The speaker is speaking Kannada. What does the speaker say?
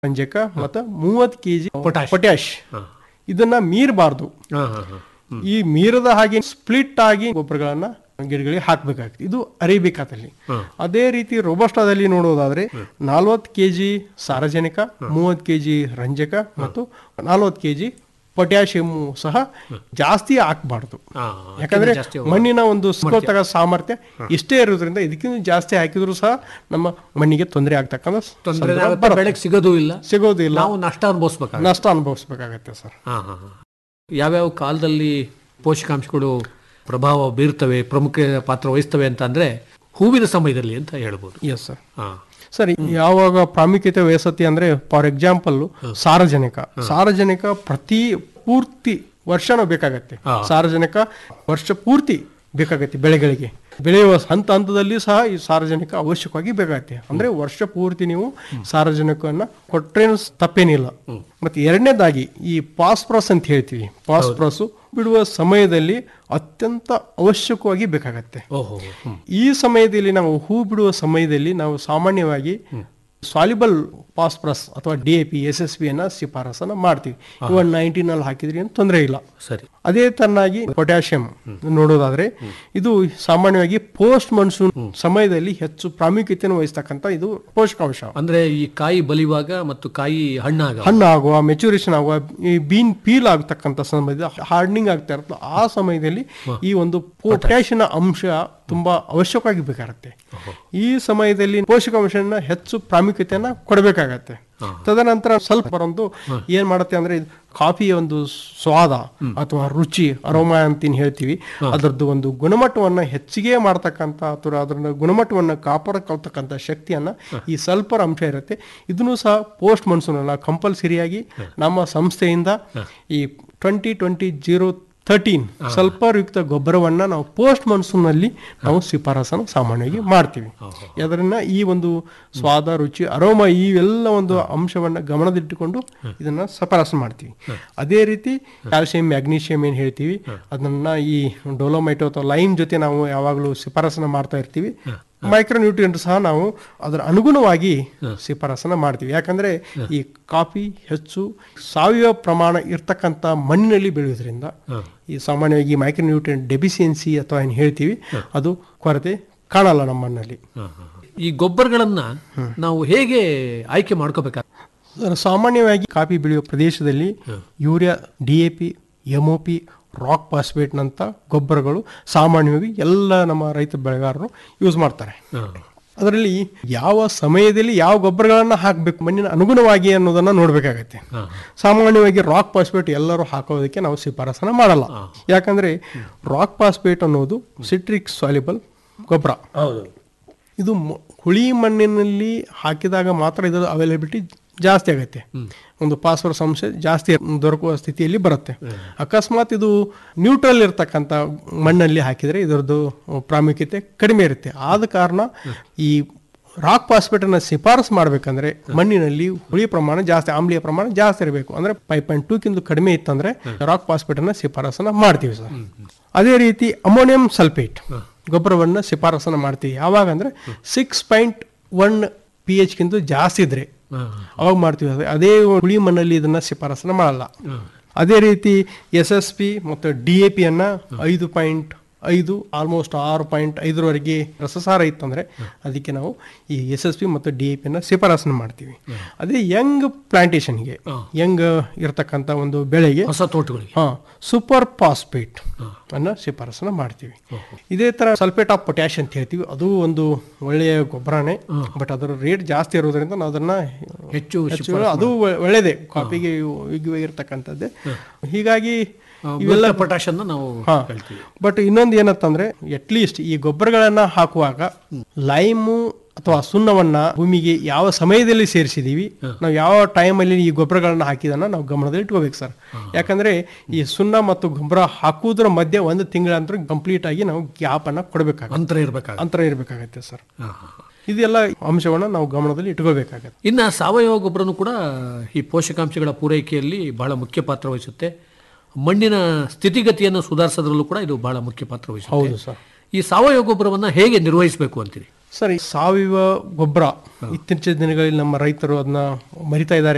ರಂಜಕ ಮತ್ತು ಮೂವತ್ತು ಕೆ ಜಿ ಪೊಟ್ಯಾಶ್. ಪೊಟ್ಯಾಶ್ ಇದನ್ನ ಮೀರಬಾರ್ದು ಹಾ ಹಾ ಹಾ ಈ ಮೀರದ ಹಾಗೆ ಸ್ಪ್ಲಿಟ್ ಆಗಿ ಗೊಬ್ಬರಗಳನ್ನ ಗಿಡಗಳಿಗೆ ಹಾಕಬೇಕಾಗ್ತದೆ ಇದು ಅರೇಬಿಕಾದಲ್ಲಿ ಅದೇ ರೀತಿ ರೋಬಸ್ಟಾದಲ್ಲಿ ನೋಡೋದಾದ್ರೆ ನಲ್ವತ್ತು ಕೆ ಜಿ ಸಾರಜನಕ ಮೂವತ್ತು ಕೆ ಜಿ ರಂಜಕ ಮತ್ತು ನಲ್ವತ್ತು ಕೆ ಜಿ ಪೊಟ್ಯಾಷಿಯಂ ಸಹ ಜಾಸ್ತಿ ಹಾಕಬಾರ್ದು ಹಾ, ಯಾಕಂದ್ರೆ ಜಾಸ್ತಿ ಮಣ್ಣಿನ ಒಂದು ಸ್ಕೋತಕ ಸಾಮರ್ಥ್ಯ ಇಷ್ಟೇ ಇರೋದ್ರಿಂದ ಇದಕ್ಕಿಂತ ಜಾಸ್ತಿ ಹಾಕಿದ್ರು ಸಹ ನಮ್ಮ ಮಣ್ಣಿಗೆ ತೊಂದರೆ ಆಗ್ತಕ್ಕಂಥ ತೊಂದರೆ ಸಂದರ್ಭ ಆಗುತ್ತೆ, ಬರುತ್ತೆ. ಬೆಳೆಗೆ ಸಿಗೋದು ಇಲ್ಲ ಸಿಗೋದಿಲ್ಲ ನಾವು ನಷ್ಟ ಅನುಭವಿಸ್ಬೇಕಾಗ ನಷ್ಟ ಅನುಭವಿಸ್ಬೇಕಾಗತ್ತೆ ಸರ್ ಹಾ ಹಾ ಹಾ ಯಾವ್ಯಾವ ಕಾಲದಲ್ಲಿ ಪೋಷಕಾಂಶಗಳು ಪ್ರಭಾವ ಬೀರ್ತವೆ ಪ್ರಮುಖ ಪಾತ್ರ ವಹಿಸ್ತವೆ ಅಂತ ಅಂದ್ರೆ ಹೂವಿನ ಸಮಯದಲ್ಲಿ ಅಂತ ಹೇಳ್ಬೋದು ಎಸ್ ಸರ್ ಹಾ ಸರಿ ಯಾವಾಗ ಪ್ರಾಮುಖ್ಯತೆ ವಹಿಸತಿ ಅಂದ್ರೆ ಫಾರ್ ಎಕ್ಸಾಂಪಲ್ ಸಾರಜನಕ ಸಾರಜನಕ ಪ್ರತಿ ಪೂರ್ತಿ ವರ್ಷನೂ ಬೇಕಾಗತ್ತೆ ಸಾರಜನಕ ವರ್ಷ ಪೂರ್ತಿ ಬೇಕಾಗತ್ತೆ ಬೆಳೆಗಳಿಗೆ ಬೆಳೆಯುವ ಹಂತ ಹಂತದಲ್ಲಿ ಸಹ ಈ ಸಾರಜನಕ ಅವಶ್ಯಕವಾಗಿ ಬೇಕಾಗತ್ತೆ ಅಂದ್ರೆ ವರ್ಷ ಪೂರ್ತಿ ನೀವು ಸಾರಜನಕವನ್ನ ಕೊಟ್ರೇನು ತಪ್ಪೇನಿಲ್ಲ ಮತ್ತೆ ಎರಡನೇದಾಗಿ ಈ ಪಾಸ್ಪ್ರಸ್ ಅಂತ ಹೇಳ್ತೀವಿ ಪಾಸ್ಪ್ರಸ್ ಬಿಡುವ ಸಮಯದಲ್ಲಿ ಅತ್ಯಂತ ಅವಶ್ಯಕವಾಗಿ ಬೇಕಾಗತ್ತೆ ಓಹೋ ಹ್ಮ್. ಈ ಸಮಯದಲ್ಲಿ ನಾವು ಹೂ ಬಿಡುವ ಸಮಯದಲ್ಲಿ ನಾವು ಸಾಮಾನ್ಯವಾಗಿ ಸಾಲಿಬಲ್ ಪಾಸ್ಪ್ರಸ್ ಅಥವಾ D A P S S P ಅನ್ನ ಶಿಫಾರಸನ್ನ ಮಾಡ್ತೀವಿ ಇವನ್ ನೈನ್ಟೀನ್ ಅಲ್ಲಿ ಹಾಕಿದ್ರಿ ಅಂತ ತೊಂದರೆ ಇಲ್ಲ ಸರಿ ಅದೇ ತರನಾಗಿ ಪೊಟ್ಯಾಷಿಯಂ ನೋಡೋದಾದ್ರೆ ಇದು ಸಾಮಾನ್ಯವಾಗಿ ಪೋಸ್ಟ್ ಮನ್ಸೂನ್ ಸಮಯದಲ್ಲಿ ಹೆಚ್ಚು ಪ್ರಾಮುಖ್ಯತೆಯನ್ನು ವಹಿಸ್ತಕ್ಕಂಥ ಇದು ಪೋಷಕಾಂಶ ಅಂದ್ರೆ ಈ ಕಾಯಿ ಬಲಿಯುವಾಗ ಮತ್ತು ಕಾಯಿ ಹಣ್ಣಾಗ ಹಣ್ಣು ಆಗುವ ಮೆಚುರೇಷನ್ ಆಗುವ ಈ ಬೀನ್ ಪೀಲ್ ಆಗ್ತಕ್ಕಂಥ ಸಮಯದಲ್ಲಿ ಹಾರ್ಡನಿಂಗ್ ಆಗ್ತಾ ಇರುತ್ತೆ ಆ ಸಮಯದಲ್ಲಿ ಈ ಒಂದು ಪೊಟ್ಯಾಷಿಯಂ ಅಂಶ ತುಂಬಾ ಅವಶ್ಯಕವಾಗಿ ಬೇಕಾಗುತ್ತೆ ಈ ಸಮಯದಲ್ಲಿ ಪೋಷಕಾಂಶನ ಹೆಚ್ಚು ಪ್ರಾಮುಖ್ಯತೆಯನ್ನ ಕೊಡಬೇಕಾಗತ್ತೆ ತದನಂತರ ಸ್ವಲ್ಪ ಒಂದು ಏನ್ ಮಾಡುತ್ತೆ ಅಂದ್ರೆ ಇದು ಕಾಫಿಯ ಒಂದು ಸ್ವಾದ ಅಥವಾ ರುಚಿ ಅರೋಮ ಅಂತ ಹೇಳ್ತೀವಿ ಅದರದ್ದು ಒಂದು ಗುಣಮಟ್ಟವನ್ನ ಹೆಚ್ಚಿಗೆ ಮಾಡ್ತಕ್ಕಂಥ ಅಥವಾ ಅದರ ಗುಣಮಟ್ಟವನ್ನ ಕಾಪಾಡಕೊಳ್ತಕ್ಕಂಥ ಶಕ್ತಿಯನ್ನ ಈ ಸಲ್ಫರ್ ಅಂಶ ಇರುತ್ತೆ ಇದನ್ನು ಸಹ ಪೋಸ್ಟ್ ಮನ್ಸೂನ್ ಅಲ್ಲ ಕಂಪಲ್ಸರಿಯಾಗಿ ನಮ್ಮ ಸಂಸ್ಥೆಯಿಂದ ಈ twenty twenty zero thirteen sulphur ಯುಕ್ತ ಗೊಬ್ಬರವನ್ನ ನಾವು ಪೋಸ್ಟ್ ಮನ್ಸೂನ್ ನಲ್ಲಿ ನಾವು ಶಿಫಾರಸನ್ನು ಸಾಮಾನ್ಯವಾಗಿ ಮಾಡ್ತೀವಿ ಅದರಿಂದ ಈ ಒಂದು ಸ್ವಾದ ರುಚಿ ಅರೋಮ ಈ ಎಲ್ಲ ಒಂದು ಅಂಶವನ್ನ ಗಮನದಲ್ಲಿಟ್ಟುಕೊಂಡು ಇದನ್ನ ಶಿಫಾರಸು ಮಾಡ್ತೀವಿ ಅದೇ ರೀತಿ ಕ್ಯಾಲ್ಸಿಯಂ ಮ್ಯಾಗ್ನೀಷಿಯಂ ಏನ್ ಹೇಳ್ತೀವಿ ಅದನ್ನ ಈ ಡೊಲೋಮೈಟೋ ಅಥವಾ ಲೈಮ್ ಜೊತೆ ನಾವು ಯಾವಾಗಲೂ ಶಿಫಾರಸನ್ನ ಮಾಡ್ತಾ ಇರ್ತೀವಿ ಮೈಕ್ರೋನ್ಯೂಟ್ರಿಯೆಂಟ್ ಸಹ ನಾವು ಅದರ ಅನುಗುಣವಾಗಿ ಶಿಫಾರಸನ್ನ ಮಾಡ್ತೀವಿ ಯಾಕಂದ್ರೆ ಈ ಕಾಫಿ ಹೆಚ್ಚು ಸಾವಯವ ಪ್ರಮಾಣ ಇರ್ತಕ್ಕಂಥ ಮಣ್ಣಿನಲ್ಲಿ ಬೆಳೆಯೋದ್ರಿಂದ ಈ ಸಾಮಾನ್ಯವಾಗಿ ಮೈಕ್ರೋನ್ಯೂಟ್ರಿಯೆಂಟ್ ಡೆಫಿಸಿಯನ್ಸಿ ಅಥವಾ ಏನು ಹೇಳ್ತೀವಿ ಅದು ಕೊರತೆ ಕಾಣಲ್ಲ ನಮ್ಮ ಮಣ್ಣಲ್ಲಿ ಹಾ, ಹಾ, ಹಾ. ಈ ಗೊಬ್ಬರಗಳನ್ನ ನಾವು ಹೇಗೆ ಆಯ್ಕೆ ಮಾಡ್ಕೋಬೇಕಾಗ ಸಾಮಾನ್ಯವಾಗಿ ಕಾಫಿ ಬೆಳೆಯುವ ಪ್ರದೇಶದಲ್ಲಿ urea D A P M O P rock ಪಾಸ್ಪೇಟ್ನಂಥ ಗೊಬ್ಬರಗಳು ಸಾಮಾನ್ಯವಾಗಿ ಎಲ್ಲ ನಮ್ಮ ರೈತ ಬೆಳೆಗಾರರು ಯೂಸ್ ಮಾಡ್ತಾರೆ ಅದರಲ್ಲಿ ಯಾವ ಸಮಯದಲ್ಲಿ ಯಾವ ಗೊಬ್ಬರಗಳನ್ನ ಹಾಕಬೇಕು ಮಣ್ಣಿನ ಅನುಗುಣವಾಗಿ ಅನ್ನೋದನ್ನ ನೋಡ್ಬೇಕಾಗತ್ತೆ ಸಾಮಾನ್ಯವಾಗಿ ರಾಕ್ ಪಾಸ್ಪೇಟ್ ಎಲ್ಲರೂ ಹಾಕೋದಕ್ಕೆ ನಾವು ಶಿಫಾರಸನ ಮಾಡಲ್ಲ ಯಾಕಂದ್ರೆ ರಾಕ್ ಪಾಸ್ಪೇಟ್ ಅನ್ನೋದು ಸಿಟ್ರಿಕ್ ಸಾಲಿಬಲ್ ಗೊಬ್ಬರ ಹೌದು ಇದು ಮ- ಹುಳಿ ಮಣ್ಣಿನಲ್ಲಿ ಹಾಕಿದಾಗ ಮಾತ್ರ ಇದರ ಅವೈಲಬಿಲಿಟಿ ಜಾಸ್ತಿ ಆಗುತ್ತೆ ಒಂದು ಫಾಸ್ಫರಸ್ ಅಂಶ ಜಾಸ್ತಿ ದೊರಕುವ ಸ್ಥಿತಿಯಲ್ಲಿ ಬರುತ್ತೆ ಅಕಸ್ಮಾತ್ ಇದು ನ್ಯೂಟ್ರಲ್ ಇರ್ತಕ್ಕಂಥ ಮಣ್ಣಲ್ಲಿ ಹಾಕಿದರೆ ಇದರದ್ದು ಪ್ರಾಮುಖ್ಯತೆ ಕಡಿಮೆ ಇರುತ್ತೆ ಆದ ಕಾರಣ ಈ ರಾಕ್ ಫಾಸ್ಫೇಟ್ ಅನ್ನ ಶಿಫಾರಸ್ ಮಾಡ್ಬೇಕಂದ್ರೆ ಮಣ್ಣಿನಲ್ಲಿ ಹುಳಿ ಪ್ರಮಾಣ ಜಾಸ್ತಿ ಆಮ್ಲೀಯ ಪ್ರಮಾಣ ಜಾಸ್ತಿ ಇರಬೇಕು ಅಂದ್ರೆ ಫೈವ್ ಪಾಯಿಂಟ್ ಟೂಕ್ಕಿಂತ ಕಡಿಮೆ ಇತ್ತಂದ್ರೆ ರಾಕ್ ಫಾಸ್ಫೇಟ್ ಅನ್ನ ಶಿಫಾರಸನ್ನ ಮಾಡ್ತೀವಿ ಸರ್ ಅದೇ ರೀತಿ ಅಮೋನಿಯಂ ಸಲ್ಫೇಟ್ ಗೊಬ್ಬರವನ್ನ ಶಿಫಾರಸನ್ನ ಮಾಡ್ತೀವಿ ಯಾವಾಗ ಅಂದ್ರೆ six point one P H ಗಿಂತ ಜಾಸ್ತಿ ಇದ್ರೆ ಅವಾಗ ಮಾಡ್ತೀವಿ ಅದೇ- ಅದೇ ಹುಳಿ ಮಣ್ಣಲ್ಲಿ ಇದನ್ನ ಶಿಫಾರಸನ್ನ ಮಾಡಲ್ಲ ಅದೇ ರೀತಿ ಎಸ್ ಎಸ್ ಪಿ ಮತ್ತು ಡಿ ಎ ಪಿ ಅನ್ನ ಐದು ಪಾಯಿಂಟ್ ಐದು ಆಲ್ಮೋಸ್ಟ್ ಆರು ಪಾಯಿಂಟ್ ಐದರವರೆಗೆ ರಸಸಾರ ಇತ್ತಂದ್ರೆ ಅದಕ್ಕೆ ನಾವು ಈ ಎಸ್ ಎಸ್ ಪಿ ಮತ್ತು ಡಿ ಎ ಪಿ ಅನ್ನ ಶಿಫಾರಸನ್ನ ಮಾಡ್ತೀವಿ ಅದೇ ಯಂಗ್ ಪ್ಲಾಂಟೇಶನ್ಗೆ ಯಂಗ್ ಇರತಕ್ಕಂಥ ಒಂದು ಬೆಳೆಗೆ ಹೊಸ ತೋಟಗಳಿಗೆ ಹಾ ಸೂಪರ್ ಫಾಸ್ಫೇಟ್ ಅನ್ನ ಶಿಫಾರಸನ್ನ ಮಾಡ್ತೀವಿ ಇದೇ ತರ ಸಲ್ಫೇಟ್ ಆಫ್ ಪೊಟ್ಯಾಶ್ ಅಂತ ಹೇಳ್ತೀವಿ ಅದು ಒಂದು ಒಳ್ಳೆಯ ಗೊಬ್ಬರನೇ ಬಟ್ ಅದರ ರೇಟ್ ಜಾಸ್ತಿ ಇರೋದ್ರಿಂದ ನಾವು ಅದನ್ನ ಹೆಚ್ಚು ಹೆಚ್ಚು ಅದು ಒ- ಒಳ್ಳೆಯದೇ ಕಾಫಿಗೆ ಯೋಗ್ಯವಾಗಿರ್ತಕ್ಕಂಥದ್ದೇ ಹೀಗಾಗಿ ಇವೆಲ್ಲ ಪೊಟ್ಯಾಷನ್ನ ನಾವು ಹಾ ಹೇಳ್ತೀವಿ ಬಟ್ ಇನ್ನೊಂದು ಏನಂತಂದ್ರೆ ಅಟ್ಲೀಸ್ಟ್ ಈ ಗೊಬ್ಬರಗಳನ್ನ ಹಾಕುವಾಗ ಲೈಮು ಅಥವಾ ಸುಣ್ಣವನ್ನ ಭೂಮಿಗೆ ಯಾವ ಸಮಯದಲ್ಲಿ ಸೇರಿಸಿದೀವಿ ನಾವು ಯಾವ ಟೈಮಲ್ಲಿ ಈ ಗೊಬ್ಬರಗಳನ್ನ ಹಾಕಿದನ್ನ ನಾವು ಗಮನದಲ್ಲಿ ಇಟ್ಕೋಬೇಕು ಸರ್ ಯಾಕಂದ್ರೆ ಈ ಸುಣ್ಣ ಮತ್ತು ಗೊಬ್ಬರ ಹಾಕುವುದರ ಮಧ್ಯೆ ಒಂದು ತಿಂಗಳ ನಂತರ ಕಂಪ್ಲೀಟ್ ಆಗಿ ನಾವು ಗ್ಯಾಪ್ ಅನ್ನ ಕೊಡಬೇಕಾಗುತ್ತೆ ಅಂತರ ಇರಬೇಕಾಗ ಅಂತರ ಇರಬೇಕಾಗತ್ತೆ ಸರ್ ಇದೆಲ್ಲ ಅಂಶವನ್ನ ನಾವು ಗಮನದಲ್ಲಿ ಇಟ್ಕೋಬೇಕಾಗತ್ತೆ ಇನ್ನು ಸಾವಯವ ಗೊಬ್ಬರನು ಕೂಡ ಈ ಪೋಷಕಾಂಶಗಳ ಪೂರೈಕೆಯಲ್ಲಿ ಬಹಳ ಮುಖ್ಯ ಪಾತ್ರ ವಹಿಸುತ್ತೆ ಮಣ್ಣಿನ ಸ್ಥಿತಿಗತಿಯನ್ನು ಸುಧಾರಿಸೋದ್ರಲ್ಲೂ ಕೂಡ ಇದು ಬಹಳ ಮುಖ್ಯ ಪಾತ್ರ ವಹಿಸುತ್ತೆ ಹೌದು ಸರ್ ಈ ಸಾವಯವ ಗೊಬ್ಬರವನ್ನ ಹೇಗೆ ನಿರ್ವಹಿಸಬೇಕು ಅಂತೀರಿ ಸರ್ ಈ ಸಾವಯವ ಗೊಬ್ಬರ ಇತ್ತೀಚಿನ ದಿನಗಳಲ್ಲಿ ನಮ್ಮ ರೈತರು ಅದನ್ನ ಮರಿತಾ ಇದ್ದಾರೆ